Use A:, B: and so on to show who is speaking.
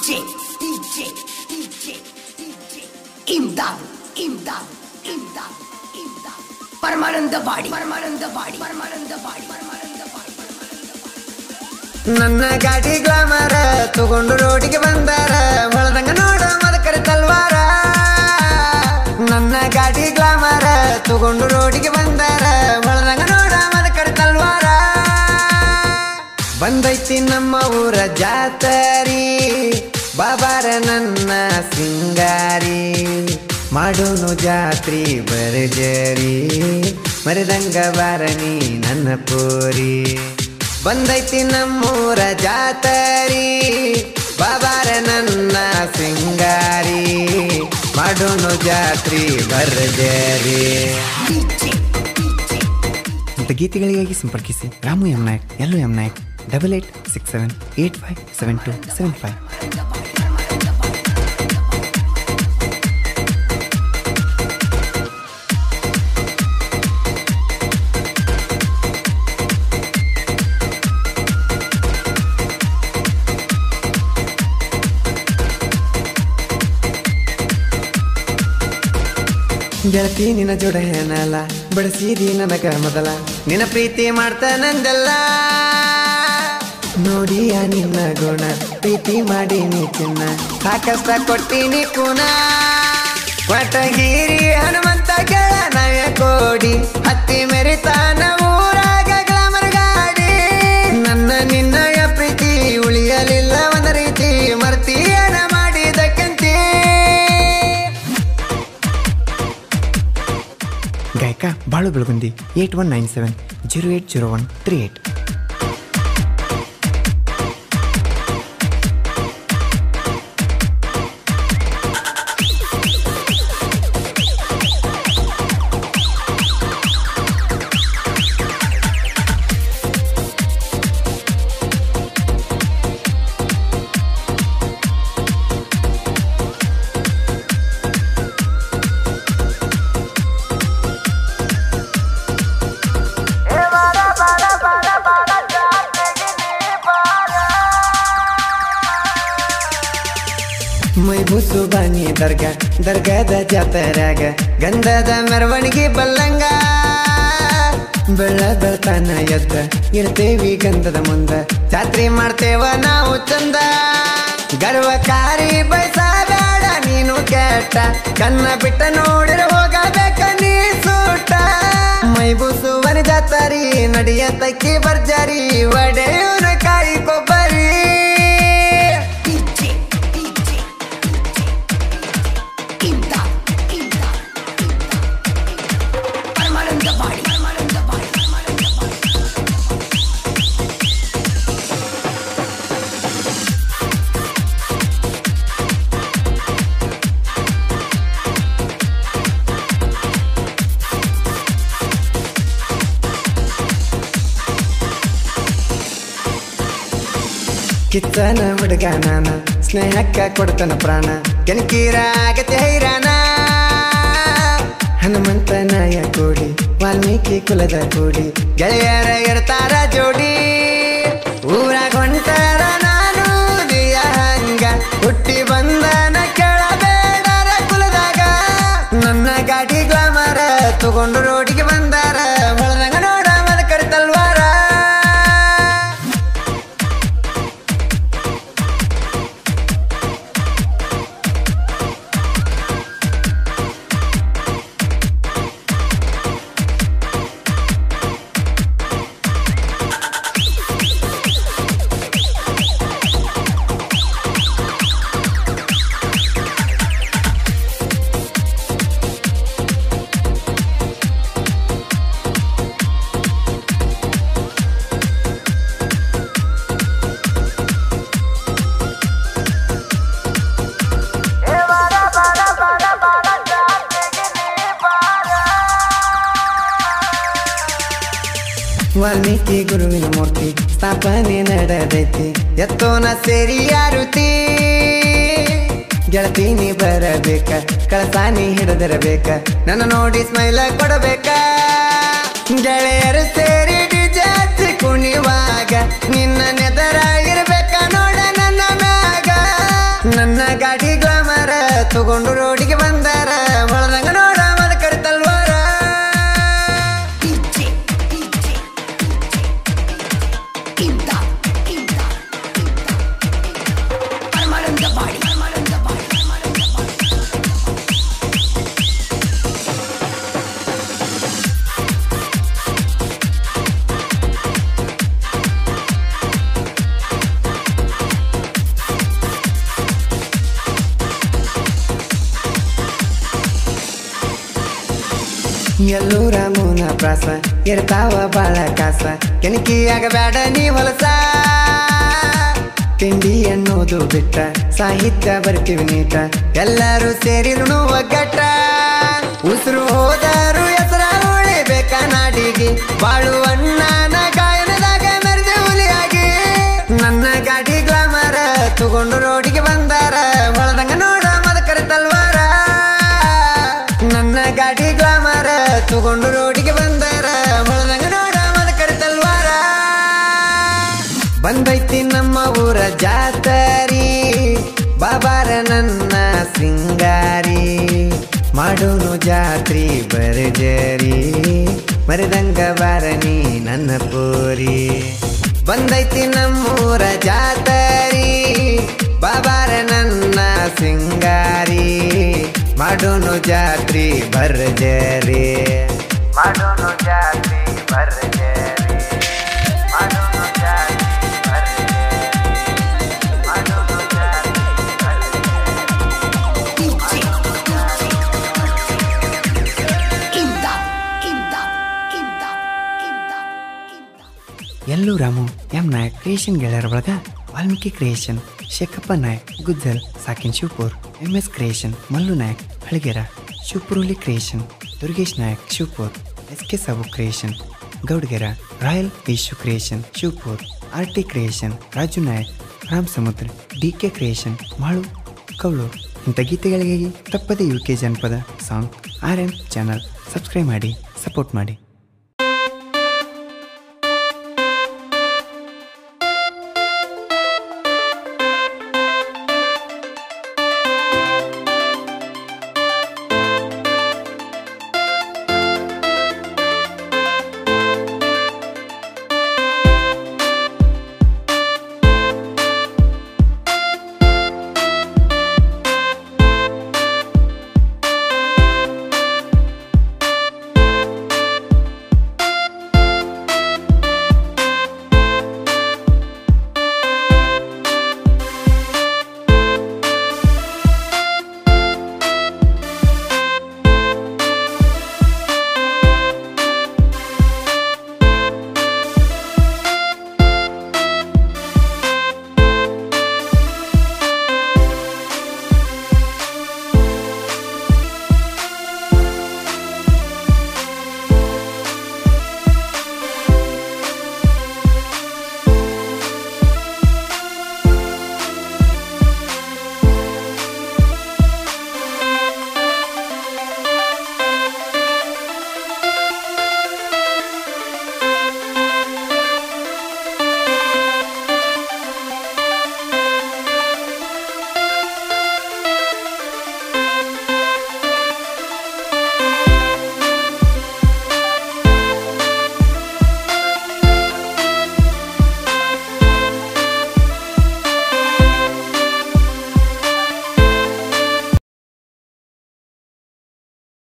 A: DJ, DJ, DJ, DJ. ಇಮ್ದಾದ್ ಇಮ್ದಾದ್ ಇಮ್ದಾದ್ ಇಮ್ದಾದ್ ಪರಮಾನಂದ body ಪರಮಾನಂದ body ಪರಮಾನಂದ ಬಾಡಿ ಪರಮಾನಂದ ಬಾಡಿ
B: ನನ್ನ ಗಾಡಿ ಗ್ಲಾಮರ ತಗೊಂಡು ರೋಡಿಗೆ ಬಂದಾರ ಹೊಳದಂಗ ನೋಡ ಮದಕರ ತಲ್ವಾರ ನನ್ನ ಗಾಡಿ ಗ್ಲಾಮರ ತಗೊಂಡು ರೋಡಿಗೆ ಬಂದಾರ ಹೊಳದಂಗ ನೋಡ ಮದಕರ ತಲ್ವಾರ ಬಂದೈತಿ ನಮ್ಮ ಊರ ಜಾತರಿ ಬಾಬಾರ ನನ್ನ ಸಿಂಗಾರಿ ಮಾಡೋನು ಜಾತ್ರಿ ಬರ್ಜರಿ ಮರಿದಂಗ ಬಾರಣಿ ನನ್ನ ಪೋರಿ ಬಂದೈತಿ ನಮ್ಮೂರ ಜಾತರಿ ಬಾಬಾರ ನನ್ನ ಸಿಂಗಾರಿ ಮಾಡೋನು ಜಾತ್ರಿ ಬರ್ಜರಿ
A: DJ, DJ.
C: ಇಂಥ ಗೀತೆಗಳಿಗಾಗಿ ಸಂಪರ್ಕಿಸಿ ರಾಮು ಎಂ ನಾಯಕ್ ಎಲ್ಲು M Nayak double eight six seven eight five seven two seven five
B: ಗೆಳತಿ ನಿನ್ನ ಜೋಡ ಏನಲ್ಲ ಬಡಿಸಿದಿ ನನಗ ಮೊದಲ ನಿನ್ನ ಪ್ರೀತಿ ಮಾಡ್ತಾನಂದಲ್ಲ ನೋಡಿಯ ನಿನ್ನ ಗುಣ ಪ್ರೀತಿ ಮಾಡಿ ನೀ ಚಿನ್ನ ಸಾಕಷ್ಟ ಕೊಟ್ಟಿನಿ ಕುಣ ಕೊಟ್ಟಗಿರಿ ಹನುಮಂತ ಕೆಳ ನವ್ಯ ಕೋಡಿ ಹತ್ತಿ ಮೆರಿತಾನ ಊರಾಗ ಗ್ಲಾಮರ್ ಗಾಡಿ ನನ್ನ ನಿನ್ನಯ ಪ್ರೀತಿ ಉಳಿಯಲಿಲ್ಲ ಒಂದ ರೀತಿ ಮರ್ತಿಯನ ಮಾಡಿದಕ್ಕಂತೀ
C: ಗಾಯಕ Balu Belagundi eight one nine seven zero eight zero one three eight
B: ಮೈ ಬುಸು ಬಾನಿ ದರ್ಗ ದರ್ಗದ ಜಾತರ್ಯಾಗ ಗಂಧದ ಮೆರವಣಿಗೆ ಬಲ್ಲಂಗ ಬೆಳ್ಳ ಬೆಳ್ತಾನ ಎದ್ದ ಇರ್ತೇವಿ ಗಂಧದ ಮುಂದ ಜಾತ್ರೆ ಮಾಡ್ತೇವ ನಾವು ಚಂದ ಗರ್ವಕಾರಿ ಬಯಸಬೇಡ ನೀನು ಕೆಟ್ಟ ಕನ್ನ ಬಿಟ್ಟ ನೋಡಿರ ಹೋಗಬೇಕ ನೀ ಸೂಟ ಮೈ ಬುಸುವನ ಜಾತರಿ ನಡಿಯ ತಕ್ಕಿ ಬರ್ಜರಿ ಒಡೆಯೂರ ಕಾಯಿ ಕೊಬ್ಬರಿ
A: DJ, DJ, DJ. ಇಮ್ದಾದ್ ಇಮ್ದಾದ್ ಇಮ್ದಾದ್ ಪರಮಾನಂದ ಬಾಡಿ ಪರಮಾನಂದ ಬಾಡಿ ಪರಮಾನಂದ ಬಾಡಿ
B: ಕಿತ್ತನ ಹುಡುಗ ನಾನ ಸ್ನೇಹಕ್ಕ ಕೊಡ್ತನ ಪ್ರಾಣ ಕೆಣಕೀರ ಆಗತ್ತೆ ಹೈರಾಣ ಹನುಮಂತ ನಾಯ ಕೂಡಿ ವಾಲ್ಮೀಕಿ ಕುಲದ ಕೂಡಿ ಗೆಳೆಯರ ಇರ್ತಾರ ಜೋಡಿ ಊರಾಗ ಹೊಂಟಾರ ನಾನು ದಿಯ ಹಂಗ ಹುಟ್ಟಿ ಬಂದನ ಕೆಳಬೇಡರ ಕುಲದಾಗ ನನ್ನ ಗಾಡಿ ಗ್ಲಾಮರ ತಗೊಂಡು ರೋಡಿಗೆ ಬಂದಾರ ಹೊಳದಂಗ ನೋಡ ಮದ ಕರಿತಲ್ವಾರ ವಾಲ್ಮೀಕಿ ಗುರುವಿನ ಮೂರ್ತಿ ಸ್ಥಾಪನೆ ನಡೆದೈತಿ ಎತ್ತೋನ ಸೇರಿ ಯಾರುತಿ ಗೆಳತಿ ನೀ ಬರಬೇಕ ಕಳಸಾನಿ ಹಿಡಿದಿರಬೇಕ ನನ್ನ ನೋಡಿ ಸ್ಮೈಲ ಕೊಡಬೇಕ ಗೆಳೆಯರು ಸೇರಿ ಡಿಜೆ ಹಚ್ಚಿ ಕುಣಿವಾಗ ನಿನ್ನ ನೆದರ ಇರ್ಬೇಕ ನೋಡ ನನ್ನ ಮ್ಯಾಗ ಎಲ್ಲೂರ ಮೂನ ಪ್ರಾಸ ಇರ್ತಾವ ಬಾಳ ಕಾಸ ಕೆಣಕಿಯಾಗ ಬ್ಯಾಡ ನೀ ಹೊಲಸ ತಿಂಡಿ ಅನ್ನೋದು ಬಿಟ್ಟ ಸಾಹಿತ್ಯ ಬರ್ತೀವಿ ನೀಟ ಎಲ್ಲರೂ ಸೇರಿದ್ರು ಒಗ್ಗಟ್ಟ ಉಸಿರು ಹೋದರು ಹೆಸರ ಉಳಿಬೇಕ ನಾಡಿಗೆ ಬಾಳುವಣ್ಣನ ಗಾಯನದಾಗ ಮೆರೆದೆ ಹುಲಿಯಾಗಿ ನನ್ನ ಗಾಡಿ ಗ್ಲಾಮರ ತಗೊಂಡು ರೋಡಿಗೆ ಬಂದಾರ ಹೊಳದಂಗ ನೋಡ ಮದಕರ ತಲ್ವಾರ ನನ್ನ ಗಾಡಿ ಗ್ಲಾಮರ ತಗೊಂಡು ರೋಡಿಗೆ ಬಂದಾರ ಹೊಳದಂಗ ನೋಡ ಮದಕರ ತಲ್ವಾರ ಬಂದೈತಿ ನಮ್ಮ ಊರ ಜಾತರಿ ಬಾಬಾರ ನನ್ನ ಸಿಂಗಾರಿ ಮಾಡೋನು ಜಾತ್ರಿ ಬರ್ಜರಿ ಮರೆದಂಗ ಬಾರನಿ ನನ್ನ ಪೋರಿ ಬಂದೈತಿ ನಮ್ಮೂರ ಜಾತರಿ ಬಾಬಾರ ನನ್ನ ಸಿಂಗಾರಿ ಮಾಡೋನು ಜಾತ್ರಿ ಬರ್ಜರಿ ಮಾಡೋನು ಜಾತ್ರಿ ಬರ್ಜರಿ ಮಾಡೋನು ಜಾತ್ರಿ ಬರ್ಜರಿ ಮಾಡೋನು ಜಾತ್ರಿ
A: DJ, imdad, imdad, imdad, imdad, imdad.
C: ಎಲ್ಲೂ ರಾಮು ಎಂ ನಾಯಕ್ ಕ್ರಿಯೇಷನ್ ಗೆಳೆಯರ ಒಳಗ ವಾಲ್ಮೀಕಿ ಕ್ರಿಯೇಷನ್ ಶೇಖಪ್ಪ ನಾಯಕ್ ಗುಜ್ಜಲ್ ಸಾಕಿನ್ Shivapur M S creation Mallu Nayak ಹಳಗೆರ ಶಿವಪುರುಲಿ creation Durgesh Nayak Shivapur S K Sabu creation ಗೌಡ್ಗೆರ royal Ishu creation Shivapur R T creation Raju Nayak Ram Samudra D K creation Malu Kaulur ಇಂಥ ಗೀತೆಗಳಿಗಾಗಿ ತಪ್ಪದೆ ಯು ಕೆ ಜನಪದ song R M channel subscribe ಮಾಡಿ ಸಪೋರ್ಟ್ ಮಾಡಿ